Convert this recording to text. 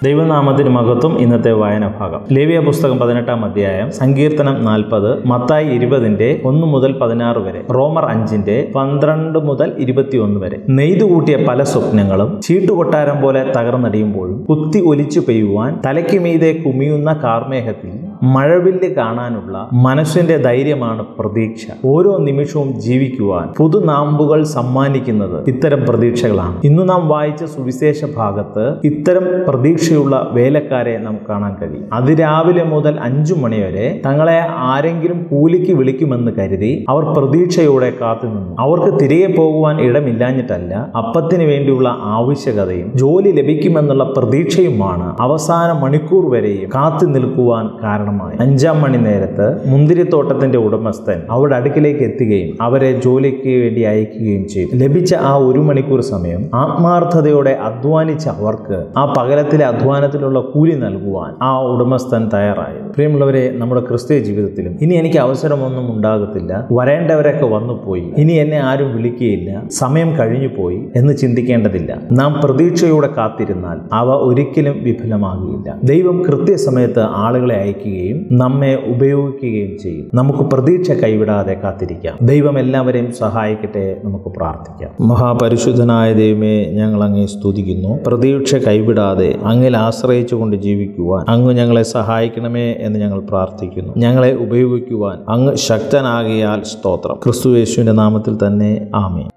ദൈവനാമത്തിന് മഹത്വം ഇന്നത്തെ വായന ഭാഗം ലേവിയ പുസ്തകം പതിനെട്ടാം അധ്യായം സങ്കീർത്തനം നാൽപ്പത് മത്തായി ഇരുപതിന്റെ ഒന്ന് മുതൽ പതിനാറ് വരെ റോമർ അഞ്ചിന്റെ പന്ത്രണ്ട് മുതൽ ഇരുപത്തിയൊന്ന് വരെ നെയ്തു കൂട്ടിയ പല സ്വപ്നങ്ങളും ചീട്ടുകൊട്ടാരം പോലെ തകർന്നടിയുമ്പോഴും കുത്തി ഒലിച്ചു പെയ്യുവാൻ തലയ്ക്ക് മീതെ കുമിയുന്ന കാർമേഘത്തിൽ മഴവില്ല് കാണാനുള്ള മനസ്സിന്റെ ധൈര്യമാണ് പ്രതീക്ഷ ഓരോ നിമിഷവും ജീവിക്കുവാൻ പുതുനാമ്പുകൾ സമ്മാനിക്കുന്നത് ഇത്തരം പ്രതീക്ഷകളാണ് ഇന്ന് നാം വായിച്ച സുവിശേഷ ഭാഗത്ത് ഇത്തരം പ്രതീക്ഷയുള്ള വേലക്കാരെ നാം കാണാൻ കഴിയും അതിരാവിലെ മുതൽ അഞ്ചു മണിവരെ തങ്ങളെ ആരെങ്കിലും കൂലിക്ക് വിളിക്കുമെന്ന് കരുതി അവർ പ്രതീക്ഷയോടെ കാത്തുനിന്നു അവർക്ക് തിരികെ പോകുവാൻ ഇടമില്ലാഞ്ഞിട്ടല്ല അപ്പത്തിന് വേണ്ടിയുള്ള ആവശ്യകതയും ജോലി ലഭിക്കുമെന്നുള്ള പ്രതീക്ഷയുമാണ് അവസാന മണിക്കൂർ വരെയും കാത്തു നിൽക്കുവാൻ കാരണമായി അഞ്ചാം മണി നേരത്ത് മുന്തിരിത്തോട്ടത്തിന്റെ ഉടമസ്ഥൻ അവരുടെ അടുക്കിലേക്ക് എത്തുകയും അവരെ ജോലിക്ക് വേണ്ടി അയക്കുകയും ചെയ്തു ലഭിച്ച ആ ഒരു മണിക്കൂർ സമയം ആത്മാർത്ഥതയോടെ അധ്വാനിച്ച അവർക്ക് ആ പകലത്തിലെ അധ്വാനത്തിലുള്ള കൂലി നൽകുവാൻ ആ ഉടമസ്ഥൻ തയ്യാറായത് പ്രിയമുള്ളവരെ നമ്മുടെ ക്രിസ്തീയ ജീവിതത്തിലും ഇനി എനിക്ക് അവസരമൊന്നും ഉണ്ടാകത്തില്ല വരേണ്ടവരൊക്കെ വന്നു പോയി ഇനി എന്നെ ആരും വിളിക്കുകയില്ല സമയം കഴിഞ്ഞു പോയി എന്ന് ചിന്തിക്കേണ്ടതില്ല നാം പ്രതീക്ഷയോടെ കാത്തിരുന്നാൽ അവ ഒരിക്കലും വിഫലമാകുകയില്ല ദൈവം കൃത്യസമയത്ത് ആളുകളെ അയക്കുകയും നമ്മെ ഉപയോഗിക്കുകയും ചെയ്യും നമുക്ക് പ്രതീക്ഷ കൈവിടാതെ കാത്തിരിക്കാം ദൈവം എല്ലാവരെയും സഹായിക്കട്ടെ നമുക്ക് പ്രാർത്ഥിക്കാം മഹാപരിശുദ്ധനായ ദൈവമേ ഞങ്ങൾ അങ്ങേ സ്തുതിക്കുന്നു പ്രതീക്ഷ കൈവിടാതെ അങ്ങിൽ ആശ്രയിച്ചുകൊണ്ട് ജീവിക്കുവാൻ അങ്ങ് ഞങ്ങളെ സഹായിക്കണമേ എന്ന് ഞങ്ങൾ പ്രാർത്ഥിക്കുന്നു ഞങ്ങളെ ഉപയോഗിക്കുവാൻ അങ്ങ് ശക്തനാകിയാൽ സ്തോത്രം ക്രിസ്തു യേശുവിന്റെ നാമത്തിൽ തന്നെ ആമേ